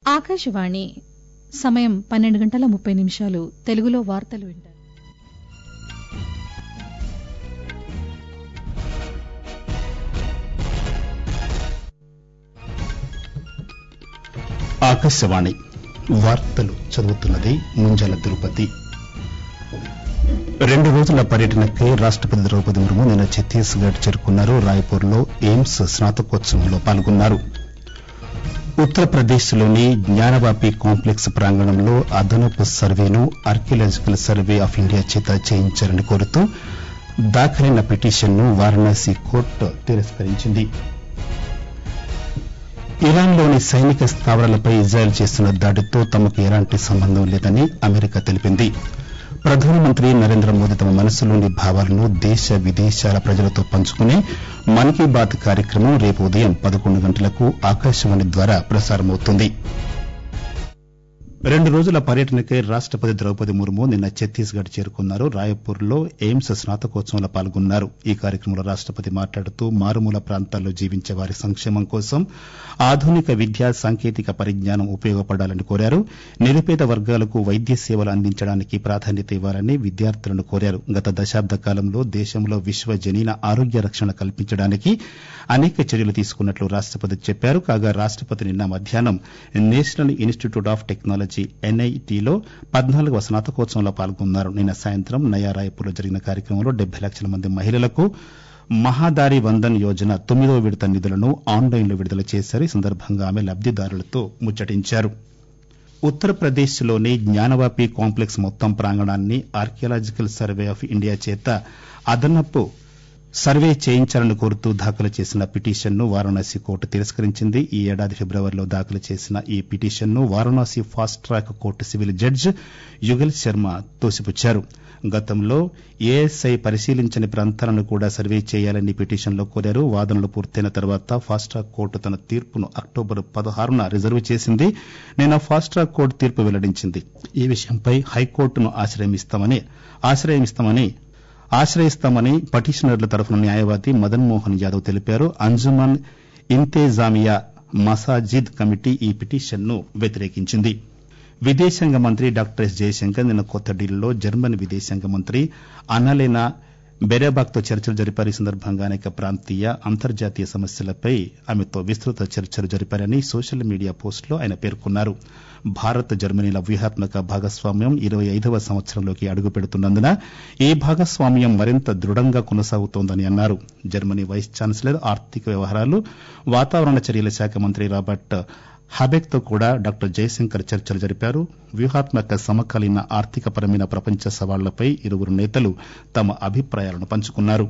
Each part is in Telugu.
ఆకాశవాణి సమయం పన్నెండు గంటల ముప్పై నిమిషాలు తెలుగులో వార్తలు వింటారు ఆకాశవాణి వార్తలు చదువుతున్నది ముంజాల తిరుపతి రెండు రోజుల పర్యటనకై రాష్టపతి ద్రౌపది ముర్ము నిన్న ఛత్తీస్ గఢ్ చేరుకున్నారు రాయ్పూర్ లో ఎయిమ్స్ స్నాతకోత్సవంలో పాల్గొన్నారు ఉత్తరప్రదేశ్ లోని జ్ఞానవాపి కాంప్లెక్స్ ప్రాంగణంలో అదనపు సర్వేను ఆర్కియలాజికల్ సర్వే ఆఫ్ ఇండియా చేత చేయించాలని కోరుతూ దాఖలైన పిటిషన్ ను వారణాసి కోర్టు తిరస్కరించింది ఇరాన్ లోని సైనిక స్థావరాలపై ఇజ్రాయెల్ చేస్తున్న దాడితో తమకు ఎలాంటి సంబంధం లేదని అమెరికా తెలిపింది ప్రధానమంత్రి నరేంద్ర మోదీ తమ మనసులోని భావాలను దేశ విదేశాల ప్రజలతో పంచుకునే మన్ కీ బాత్ కార్యక్రమం రేపు ఉదయం పదకొండు గంటలకు ఆకాశవాణి ద్వారా ప్రసారమవుతుంది రెండు రోజుల పర్యటనకై రాష్టపతి ద్రౌపది ముర్ము నిన్న ఛత్తీస్ గఢ్ చేరుకున్నారు రాయపూర్ లో ఎయిమ్స్ స్నాతకోత్సవంలో పాల్గొన్నారు ఈ కార్యక్రమంలో రాష్టపతి మాట్లాడుతూ మారుమూల ప్రాంతాల్లో జీవించే వారి సంక్షేమం కోసం ఆధునిక విద్యా సాంకేతిక పరిజ్ఞానం ఉపయోగపడాలని కోరారు నిరుపేద వర్గాలకు వైద్య సేవలు అందించడానికి ప్రాధాన్యత ఇవ్వాలని విద్యార్థులను కోరారు గత దశాబ్ద కాలంలో దేశంలో విశ్వజనీన ఆరోగ్య రక్షణ కల్పించడానికి అనేక చర్యలు తీసుకున్నట్లు రాష్టపతి చెప్పారు కాగా రాష్టపతి నిన్న మధ్యాహ్నం నేషనల్ ఇన్స్టిట్యూట్ ఆఫ్ టెక్నాలజీ ఎన్ఐటిలో పద్నాలుగవ స్నాతకోత్సవంలో పాల్గొన్నారు నిన్న సాయంత్రం నయా రాయపూర్లో జరిగిన కార్యక్రమంలో డెబ్బై లక్షల మంది మహిళలకు మహాదారి వందన్ యోజన తొమ్మిదవ విడత నిధులను ఆన్లైన్లో విడుదల చేశారు ఈ సందర్భంగా ఆమె లబ్దిదారులతో ముచ్చటించారు ఉత్తరప్రదేశ్ లోని జ్ఞానవాపి కాంప్లెక్స్ మొత్తం ప్రాంగణాన్ని ఆర్కియలాజికల్ సర్వే ఆఫ్ ఇండియా చేత అదనపు సర్వే చేయించాలని కోరుతూ దాఖలు చేసిన పిటిషన్ ను వారణాసి కోర్టు తిరస్కరించింది ఈ ఏడాది ఫిబ్రవరిలో దాఖలు చేసిన ఈ పిటిషన్ ను Varanasi fast track court civil judge Yugal Sharma తోసిపుచ్చారు గతంలో ఏఎస్ఐ పరిశీలించని ప్రాంతాలను కూడా సర్వే చేయాలని పిటిషన్లో కోరారు వాదనలు పూర్తయిన తర్వాత ఫాస్ట్ ట్రాక్ కోర్టు తన తీర్పును అక్టోబర్ పదహారున రిజర్వ్ చేసింది నిన్న ఫాస్ట్ ట్రాక్ కోర్టు తీర్పు వెల్లడించింది ఈ విషయంపై హైకోర్టును ఆశ్రయిస్తామని ఆశ్రయిస్తామని ఆశ్రయిస్తామని పిటిషనర్ల తరఫున న్యాయవాది మదన్ మోహన్ యాదవ్ తెలిపారు అంజుమన్ ఇంతేజామియా మసాజిద్ కమిటీ ఈ పిటిషన్ ను వ్యతిరేకించింది విదేశాంగ మంత్రి డాక్టర్ ఎస్ జయశంకర్ నిన్న కొత్త ఢిల్లీలో జర్మనీ విదేశాంగ మంత్రి అన్నలేనా బెరేబాక్ తో చర్చలు జరిపారు ఈ సందర్భంగా అనేక ప్రాంతీయ అంతర్జాతీయ సమస్యలపై ఆమెతో విస్తృత చర్చలు జరిపారని సోషల్ మీడియా పోస్టులో ఆయన పేర్కొన్నారు భారత్ జర్మనీల వ్యూహాత్మక భాగస్వామ్యం ఇరవై ఐదవ సంవత్సరంలోకి అడుగు పెడుతున్నందున ఈ భాగస్వామ్యం మరింత దృఢంగా కొనసాగుతోందని అన్నారు జర్మనీ వైస్ ఛాన్సలర్ ఆర్థిక వ్యవహారాలు వాతావరణ చర్యల శాఖ మంత్రి రాబర్ట్ హబెక్ తో కూడా డాక్టర్ జయశంకర్ చర్చలు జరిపారు వ్యూహాత్మక సమకాలీన ఆర్థికపరమైన ప్రపంచ సవాళ్లపై ఇరువురు నేతలు తమ అభిప్రాయాలను పంచుకున్నారు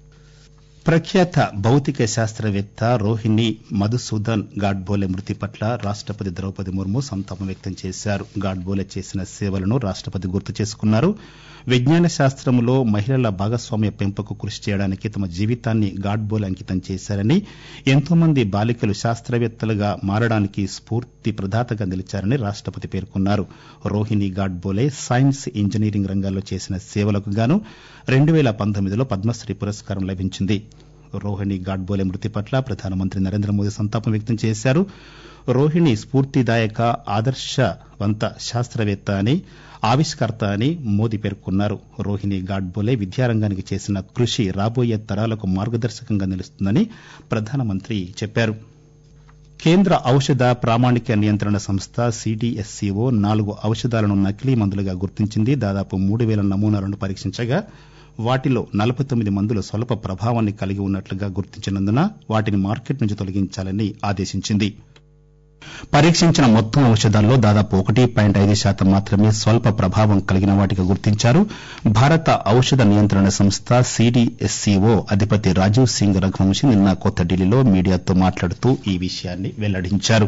ప్రఖ్యాత భౌతిక శాస్త్రవేత్త రోహిణి మధుసూదన్ గాడ్బోలే మృతి పట్ల రాష్టపతి ద్రౌపది ముర్ము సంతాపం వ్యక్తం చేశారు గాడ్బోలే చేసిన సేవలను రాష్టపతి గుర్తు చేసుకున్నారు విజ్ఞాన శాస్త్రంలో మహిళల భాగస్వామ్య పెంపుకు కృషి చేయడానికి తమ జీవితాన్ని గాడ్బోలే అంకితం చేశారని ఎంతో మంది బాలికలు శాస్త్రవేత్తలుగా మారడానికి స్ఫూర్తి ప్రదాతగా నిలిచారని రాష్టపతి పేర్కొన్నారు రోహిణి గాడ్బోలే సైన్స్ ఇంజనీరింగ్ రంగాల్లో చేసిన సేవలకు గాను రెండు పేల పంతొమ్మిదిలో పద్మశ్రీ పురస్కారం లభించింది రోహిణి గాడ్బోలే మృతి పట్ల ప్రధానమంత్రి నరేంద్ర మోదీ సంతాపం వ్యక్తం చేశారు రోహిణి స్ఫూర్తిదాయక ఆదర్శవంత శాస్త్రవేత్త అని ఆవిష్కర్త అని మోదీ పేర్కొన్నారు రోహిణి గాడ్బోలే విద్యారంగానికి చేసిన కృషి రాబోయే తరాలకు మార్గదర్శకంగా నిలుస్తుందని ప్రధానమంత్రి చెప్పారు కేంద్ర ఔషధ ప్రామాణిక నియంత్రణ సంస్థ సిడిఎస్సిఓ నాలుగు ఔషధాలను నకిలీ మందులుగా గుర్తించింది దాదాపు మూడు పేల నమూనాలను పరీక్షించగా వాటిలో నలబై తొమ్మిది మందులు స్వల్ప ప్రభావాన్ని కలిగి ఉన్నట్లుగా గుర్తించినందున వాటిని మార్కెట్ నుంచి తొలగించాలని ఆదేశించింది పరీక్షించిన మొత్తం ఔషధాల్లో దాదాపు ఒకటి పాయింట్ ఐదు శాతం మాత్రమే స్వల్ప ప్రభావం కలిగిన వాటిగా గుర్తించారు భారత ఔషధ నియంత్రణ సంస్థ సిడిఎస్సిఓ అధిపతి రాజీవ్ సింగ్ రఘువంశీ నిన్న కొత్త ఢిల్లీలో మీడియాతో మాట్లాడుతూ ఈ విషయాన్ని వెల్లడించారు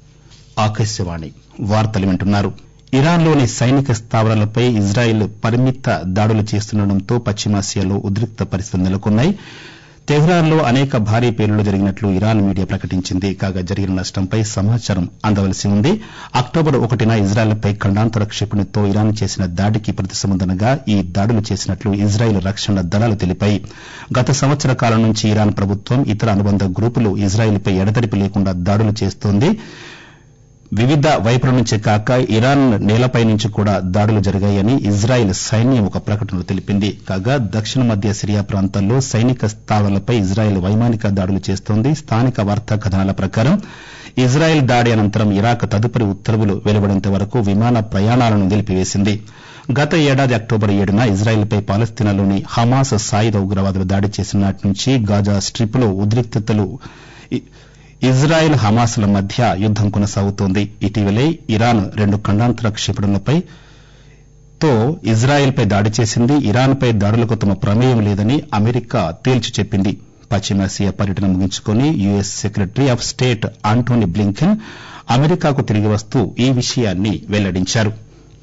ఇరాన్ లోని సైనిక స్థావరాలపై ఇజ్రాయెల్ పరిమిత దాడులు చేస్తుండటంతో పశ్చిమాసియాలో ఉద్రిక్త పరిస్థితులు నెలకొన్నాయి తెహ్రాన్ లో అనేక భారీ పేలుళ్లు జరిగినట్లు ఇరాన్ మీడియా ప్రకటించింది కాగా జరిగిన నష్టంపై సమాచారం అందవలసి ఉంది అక్టోబర్ ఒకటిన ఇజ్రాయెల్ పై ఖండాంతర క్షిపణితో ఇరాన్ చేసిన దాడికి ప్రతిస్పందనగా ఈ దాడులు చేసినట్లు ఇజ్రాయెల్ రక్షణ దళాలు తెలిపాయి గత సంవత్సర కాలం నుంచి ఇరాన్ ప్రభుత్వం ఇతర అనుబంధ గ్రూపులు ఇజ్రాయెల్ పై ఎడతెరిపి లేకుండా దాడులు చేస్తోంది వివిధ వైపుల నుంచి కాక ఇరాన్ నేలపై నుంచి కూడా దాడులు జరిగాయని ఇజ్రాయెల్ సైన్యం ఒక ప్రకటనలో తెలిపింది కాగా దక్షిణ మధ్య సిరియా ప్రాంతాల్లో సైనిక స్థావరాలపై ఇజ్రాయెల్ వైమానిక దాడులు చేస్తోంది స్థానిక వార్తా కథనాల ప్రకారం ఇజ్రాయెల్ దాడి అనంతరం ఇరాక్ తదుపరి ఉత్తర్వులు వెలువడేంత వరకు విమాన ప్రయాణాలను నిలిపివేసింది గత ఏడాది అక్టోబర్ ఏడున ఇజ్రాయెల్పై పాలస్తీనాలోని హమాస్ సాయుధ ఉగ్రవాదులు దాడి చేసిన నాటి నుంచి గాజా స్ట్రిప్లో ఉద్రిక్తతలు ఇజ్రాయెల్ హమాస్ల మధ్య యుద్దం కొనసాగుతోంది ఇటీవలే ఇరాన్ రెండు ఖండాంతర క్షిపణులపై తో ఇజ్రాయెల్పై దాడి చేసింది ఇరాన్పై దాడులకు తమ ప్రమేయం లేదని అమెరికా తేల్చి చెప్పింది పశ్చిమాసియా పర్యటన ముగించుకుని US secretary of state Antony Blinken అమెరికాకు తిరిగి వస్తూ ఈ విషయాన్ని వెల్లడించారు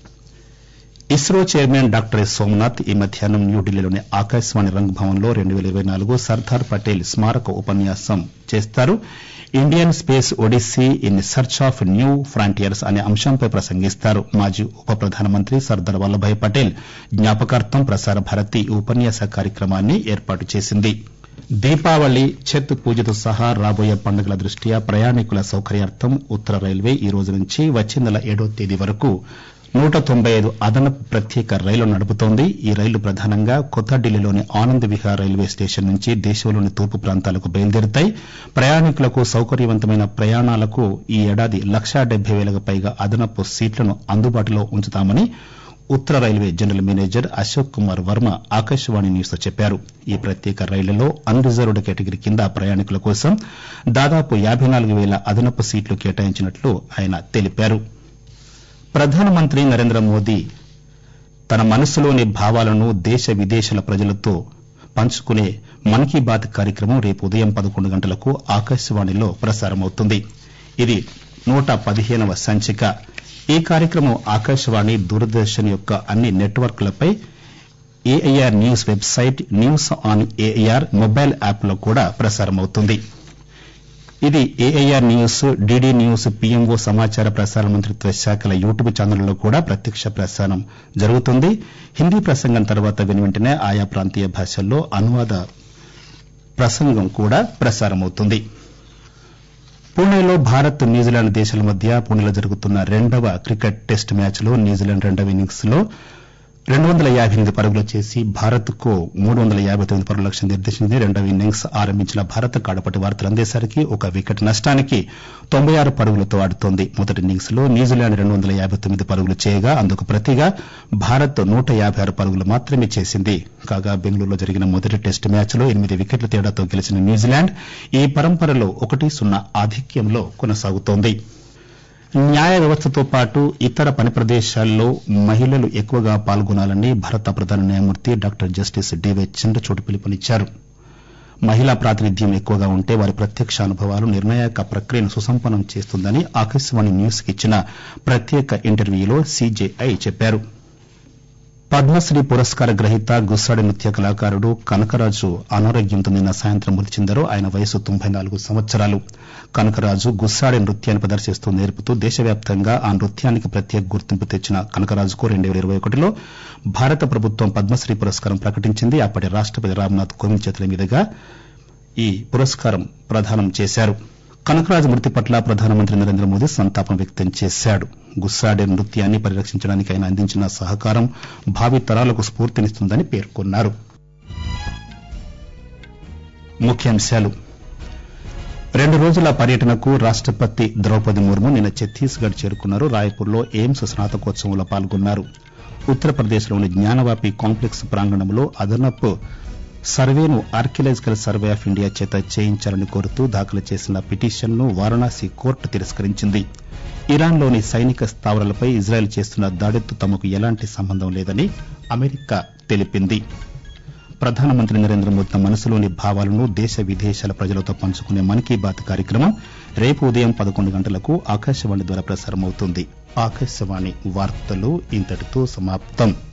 ISRO chairman doctor S Somanath ఈ మధ్యాహ్నం న్యూఢిల్లీలోని ఆకాశవాణి రంగ్ భవన్లో రెండు పేల ఇరవై నాలుగు సర్దార్ పటేల్ స్మారక ఉపన్యాసం చేస్తారు Indian space odyssey in search of new frontiers అనే అంశంపై ప్రసంగిస్తారు మాజీ ఉప ప్రధానమంత్రి సర్దార్ వల్లభాయ్ పటేల్ జ్ఞాపకార్థం ప్రసార భారతి ఈ ఉపన్యాస కార్యక్రమాన్ని ఏర్పాటు చేసింది దీపావళి ఛత్ పూజతో సహా రాబోయే పండుగల దృష్ట్యా ప్రయాణికుల సౌకర్యార్థం ఉత్తర రైల్వే ఈ రోజు నుంచి వచ్చే నెల ఏడో తేదీ వరకు నూట తొంభై ఐదు అదనపు ప్రత్యేక రైళ్లు నడుపుతోంది ఈ రైళ్లు ప్రధానంగా కొత్త ఢిల్లీలోని ఆనంద్ విహార్ రైల్వే స్టేషన్ నుంచి దేశంలోని తూర్పు ప్రాంతాలకు బయలుదేరుతాయి ప్రయాణికులకు సౌకర్యవంతమైన ప్రయాణాలకు ఈ ఏడాది లక్షా డెబ్బై వేలకు పైగా అదనపు సీట్లను అందుబాటులో ఉంచుతామని ఉత్తర railway general manager Ashok Kumar Varma Akashvani news తో చెప్పారు ఈ ప్రత్యేక రైళ్లలో అన్ రిజర్వ్డ్ కేటగిరీ కింద ప్రయాణికుల కోసం దాదాపు యాబై నాలుగు వేల అదనపు సీట్లు కేటాయించినట్లు ఆయన తెలిపారు ప్రధానమంత్రి నరేంద్ర మోదీ తన మనసులోని భావాలను దేశ విదేశాల ప్రజలతో పంచుకునే మన్ కీ బాత్ కార్యక్రమం రేపు ఉదయం పదకొండు గంటలకు ఆకాశవాణిలో ప్రసారమవుతుంది ఇది నూట పదిహేనవ సంచిక ఈ కార్యక్రమం ఆకాశవాణి దూరదర్శన్ యొక్క అన్ని నెట్వర్క్లపై AIR news website news on AIR mobile app లో కూడా ప్రసారమవుతుంది ఇది AIR news DD news PMO సమాచార ప్రసార మంత్రిత్వ శాఖల యూట్యూబ్ ఛానళ్లలో కూడా ప్రత్యక్ష ప్రసారం జరుగుతుంది హిందీ ప్రసంగం తర్వాత వెను వెంటనే ఆయా ప్రాంతీయ భాషల్లో అనువాద ప్రసంగం కూడా ప్రసారమవుతుంది పూణేలో భారత్ న్యూజిలాండ్ దేశాల మధ్య పూణేలో జరుగుతున్న రెండవ క్రికెట్ టెస్ట్ మ్యాచ్ లో న్యూజిలాండ్ రెండవ ఇన్నింగ్స్ లో రెండు వందల యాబై ఎనిమిది పరుగులు చేసి భారత్ కు మూడు వందల యాబై తొమ్మిది పరుగుల లక్ష్యం నిర్దేశించింది రెండవ ఇన్నింగ్స్ ఆరంభించిన భారత్ కాడపటి వార్తలు అందేసరికి ఒక వికెట్ నష్టానికి తొంభై ఆరు పరుగులతో ఆడుతోంది మొదటి ఇన్నింగ్స్ లో న్యూజిలాండ్ రెండు వందల యాబై తొమ్మిది పరుగులు చేయగా అందుకు ప్రతిగా భారత్ నూట యాబై ఆరు పరుగులు మాత్రమే చేసింది కాగా బెంగళూరులో జరిగిన మొదటి టెస్ట్ మ్యాచ్ లో ఎనిమిది వికెట్ల తేడాతో గెలిచిన న్యూజిలాండ్ ఈ పరంపరలో ఒకటి సున్నా ఆధిక్యంలో కొనసాగుతోంది న్యాయ వ్యవస్థతో పాటు ఇతర పని ప్రదేశాల్లో మహిళలు ఎక్కువగా పాల్గొనాలని భారత ప్రధాన న్యాయమూర్తి డాక్టర్ జస్టిస్ డివై చంద్రచూడ్ పిలుపునిచ్చారు మహిళా ప్రాతినిధ్యం ఎక్కువగా ఉంటే వారి ప్రత్యక్ష అనుభవాలు నిర్ణాయక ప్రక్రియను సుసంపన్నం చేస్తుందని ఆకాశవాణి న్యూస్ కి ఇచ్చిన ప్రత్యేక ఇంటర్వ్యూలో సీజేఐ చెప్పారు పద్మశ్రీ పురస్కార గ్రహీత గుస్సాడి నృత్య కళాకారుడు కనకరాజు అనారోగ్యంతో నిన్న సాయంత్రం మృతి చెందారు ఆయన వయసు తొంభై నాలుగు సంవత్సరాలు కనకరాజు గుస్సాడి నృత్యాన్ని ప్రదర్శిస్తూ నేర్పుతూ దేశవ్యాప్తంగా ఆ నృత్యానికి ప్రత్యేక గుర్తింపు తెచ్చిన కనకరాజుకు రెండు పేల ఇరవై ఒకటిలో భారత ప్రభుత్వం పద్మశ్రీ పురస్కారం ప్రకటించింది అప్పటి రాష్టపతి రామ్నాథ్ కోవింద్ చేతుల మీదుగా ఈ పురస్కారం ప్రదానం చేశారు కనకరాజు మృతి పట్ల ప్రధానమంత్రి నరేంద్ర మోదీ సంతాపం వ్యక్తం చేశాడు గుస్సాడే నృత్యాన్ని పరిరక్షించడానికి ఆయన అందించిన సహకారం భావి తరాలకు స్ఫూర్తినిస్తుందని పేర్కొన్నారు ముఖ్యాంశాలు రెండు రోజుల పర్యటనకు రాష్టపతి ద్రౌపది ముర్ము నిన్న ఛత్తీస్గఢ్ చేరుకున్నారు రాయ్పూర్లో ఎయిమ్స్ స్నాతకోత్సవంలో పాల్గొన్నారు ఉత్తరప్రదేశ్లోని జ్ఞానవాపి కాంప్లెక్స్ ప్రాంగణంలో అదనపు సర్వేను ఆర్కియలాజికల్ సర్వే ఆఫ్ ఇండియా చేత చేయించాలని కోరుతూ దాఖలు చేసిన పిటిషన్ను వారణాసి కోర్టు తిరస్కరించింది ఇరాన్లోని సైనిక స్థావరాలపై ఇజ్రాయెల్ చేస్తున్న దాడితో తమకు ఎలాంటి సంబంధం లేదని అమెరికా తెలిపింది ప్రధానమంత్రి నరేంద్ర మోదీ తన మనసులోని భావాలను దేశ విదేశాల ప్రజలతో పంచుకునే మన్ కీ బాత్ కార్యక్రమం రేపు ఉదయం పదకొండు గంటలకు ఆకాశవాణి ద్వారా ప్రసారమవుతుంది ఆకాశవాణి వార్తలు ఇంతటితో సమాప్తం